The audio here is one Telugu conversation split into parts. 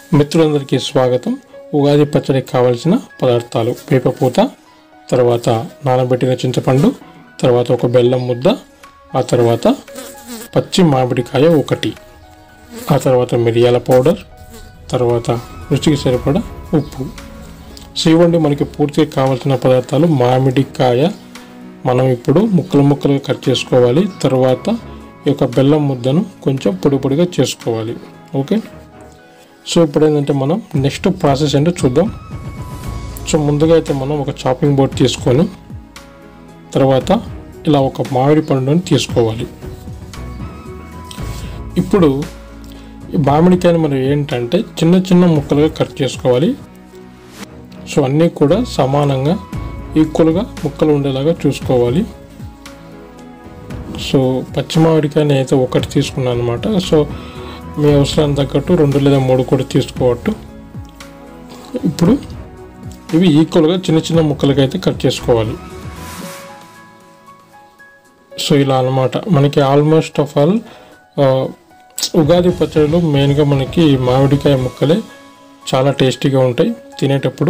మిత్రులందరికీ స్వాగతం ఉగాది పచ్చడికి కావలసిన పదార్థాలు వేపపూత తర్వాత నానబెట్టిన చింతపండు తర్వాత ఒక బెల్లం ముద్ద ఆ తర్వాత పచ్చి మామిడికాయ ఒకటి ఆ తర్వాత మిరియాల పౌడర్ తర్వాత రుచికి సరిపడా ఉప్పు సో ఇవ్వండి మనకి పూర్తిగా కావాల్సిన పదార్థాలు మామిడికాయ మనం ఇప్పుడు ముక్కలు ముక్కలుగా కట్ చేసుకోవాలి తర్వాత ఈ యొక్క బెల్లం ముద్దను కొంచెం పొడి పొడిగా చేసుకోవాలి ఓకే సో ఇప్పుడు ఏంటంటే మనం నెక్స్ట్ ప్రాసెస్ ఏంటో చూద్దాం సో ముందుగా అయితే మనం ఒక చాపింగ్ బోర్డ్ తీసుకొని తర్వాత ఇలా ఒక మామిడి పండుని తీసుకోవాలి ఇప్పుడు ఈ మామిడికాయని మనం ఏంటంటే చిన్న చిన్న ముక్కలుగా కట్ చేసుకోవాలి సో అన్నీ కూడా సమానంగా ఈక్వల్గా ముక్కలు ఉండేలాగా చూసుకోవాలి సో పచ్చి మామిడికాయని అయితే ఒకటి తీసుకున్నాను అనమాట సో మీ అవసరానికి తగ్గట్టు రెండు లేదా మూడు కూడా తీసుకోవట్టు ఇప్పుడు ఇవి ఈక్వల్గా చిన్న చిన్న ముక్కలకి అయితే కట్ చేసుకోవాలి సో ఇలా అన్నమాట మనకి ఆల్మోస్ట్ ఆఫ్ ఆల్ ఉగాది పచ్చడిలో మెయిన్గా మనకి మామిడికాయ ముక్కలే చాలా టేస్టీగా ఉంటాయి తినేటప్పుడు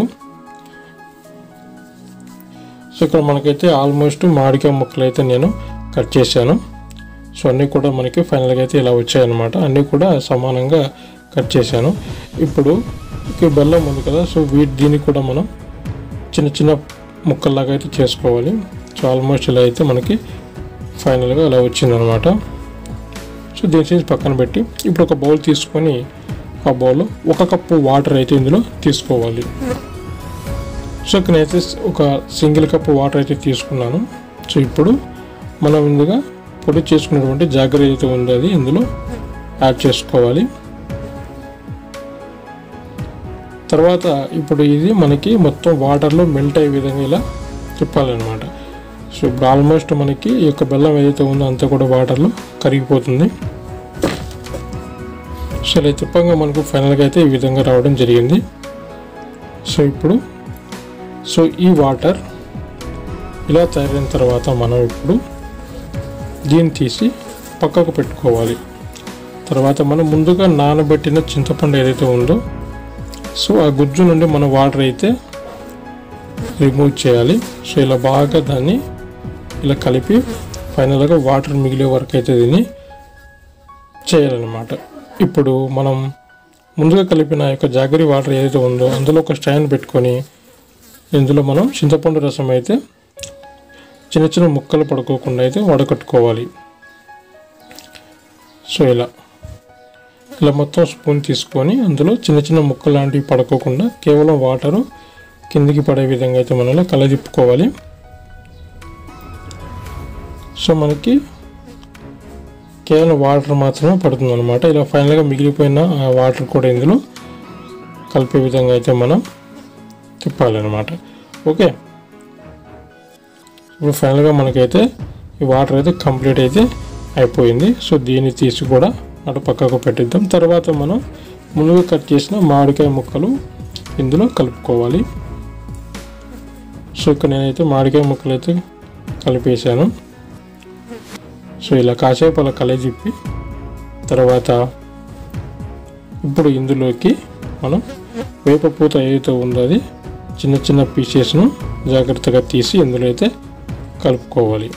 సో ఇక్కడ మనకైతే ఆల్మోస్ట్ మామిడికాయ ముక్కలు అయితే నేను కట్ చేశాను సో అన్నీ కూడా మనకి ఫైనల్గా అయితే ఇలా వచ్చాయన్నమాట అన్నీ కూడా సమానంగా కట్ చేశాను ఇప్పుడు ఇక బెల్లం ఉంది కదా సో వీటి దీన్ని కూడా మనం చిన్న చిన్న ముక్కల్లాగా అయితే చేసుకోవాలి సో ఆల్మోస్ట్ ఇలా అయితే మనకి ఫైనల్గా ఇలా వచ్చిందనమాట సో దీని చేసి పక్కన పెట్టి ఇప్పుడు ఒక బౌల్ తీసుకొని ఆ బౌల్లో ఒక కప్పు వాటర్ అయితే ఇందులో తీసుకోవాలి సో ఇక్కడ నేనైతే ఒక సింగిల్ కప్ వాటర్ అయితే తీసుకున్నాను సో ఇప్పుడు మనం ముందుగా పొడి చేసుకున్నటువంటి జాగ్రత్త ఏదైతే ఉందో అది ఇందులో యాడ్ చేసుకోవాలి తర్వాత ఇప్పుడు ఇది మనకి మొత్తం వాటర్లో మెల్ట్ అయ్యే విధంగా ఇలా తిప్పాలన్నమాట సో ఇప్పుడు ఆల్మోస్ట్ మనకి ఈ యొక్క బెల్లం ఏదైతే ఉందో అంతా కూడా వాటర్లో కరిగిపోతుంది సో ఇలా తిప్పంగా మనకు ఫైనల్గా అయితే ఈ విధంగా రావడం జరిగింది సో ఇప్పుడు సో ఈ వాటర్ ఇలా తయారైన తర్వాత మనం ఇప్పుడు దీన్ని తీసి పక్కకు పెట్టుకోవాలి తర్వాత మనం ముందుగా నానబెట్టిన చింతపండు ఏదైతే ఉందో సో ఆ గుజ్జు నుండి మన వాటర్ అయితే రిమూవ్ చేయాలి సో ఇలా బాగా దాన్ని ఇలా కలిపి ఫైనల్గా వాటర్ మిగిలే వరకు అయితే దీన్ని చేయాలన్నమాట ఇప్పుడు మనం ముందుగా కలిపిన యొక్క జాగరి వాటర్ ఏదైతే ఉందో అందులో ఒక స్టాండ్ పెట్టుకొని ఇందులో మనం చింతపండు రసం అయితే చిన్న చిన్న ముక్కలు పడుకోకుండా అయితే వడకట్టుకోవాలి సో ఇలా ఇలా మొత్తం స్పూన్ తీసుకొని అందులో చిన్న చిన్న ముక్కలు లాంటివి పడుకోకుండా కేవలం వాటరు కిందికి పడే విధంగా అయితే మనం ఇలా కలదిప్పుకోవాలి సో మనకి కేవలం వాటర్ మాత్రమే పడుతుంది అనమాట ఇలా ఫైనల్గా మిగిలిపోయిన ఆ వాటర్ కూడా ఇందులో కలిపే విధంగా అయితే మనం తిప్పాలన్నమాట ఓకే ఇప్పుడు ఫైనల్గా మనకైతే ఈ వాటర్ అయితే కంప్లీట్ అయితే అయిపోయింది సో దీన్ని తీసి కూడా అటు పక్కకు పెట్టిద్దాం తర్వాత మనం ముందుగా కట్ చేసిన మామిడికాయ ముక్కలు ఇందులో కలుపుకోవాలి సో ఇక్కడ నేనైతే మామిడికాయ ముక్కలు అయితే కలిపేసాను సో ఇలా కాసేపు అలా కలజిప్పి తర్వాత ఇప్పుడు ఇందులోకి మనం వేపపూత ఏదైతే ఉందో అది చిన్న చిన్న పీసెస్ను జాగ్రత్తగా తీసి ఇందులో అయితే కలుపుకోవాలి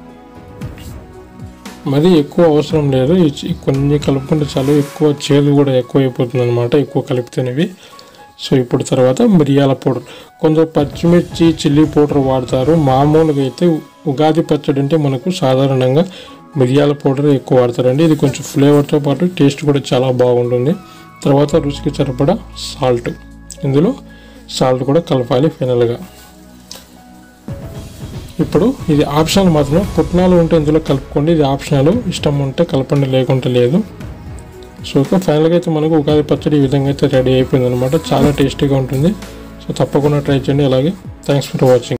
మరి ఎక్కువ అవసరం లేదు ఈ కొన్ని కలుపుకుంటే చాలా ఎక్కువ చేదు కూడా ఎక్కువ అయిపోతుంది అనమాట ఎక్కువ కలిపితేనేవి సో ఇప్పుడు తర్వాత మిరియాల పౌడర్ కొందరు పచ్చిమిర్చి చిల్లీ పౌడర్ వాడతారు మామూలుగా అయితే ఉగాది పచ్చడి అంటే మనకు సాధారణంగా మిరియాల పౌడర్ ఎక్కువ వాడతారండి ఇది కొంచెం ఫ్లేవర్తో పాటు టేస్ట్ కూడా చాలా బాగుంటుంది తర్వాత రుచికి సరిపడా సాల్ట్ ఇందులో సాల్ట్ కూడా కలపాలి ఫైనల్గా ఇప్పుడు ఇది ఆప్షనల్ మాత్రమే పుట్నాలు ఉంటే ఇందులో కలుపుకోండి ఇది ఆప్షనల్ ఇష్టం ఉంటే కలపండి లేకుంటే లేదు సో ఇక ఫైనల్గా అయితే మనకు ఉగాది పచ్చడి ఈ విధంగా అయితే రెడీ అయిపోయింది అనమాట చాలా టేస్టీగా ఉంటుంది సో తప్పకుండా ట్రై చేయండి అలాగే థ్యాంక్స్ ఫర్ వాచింగ్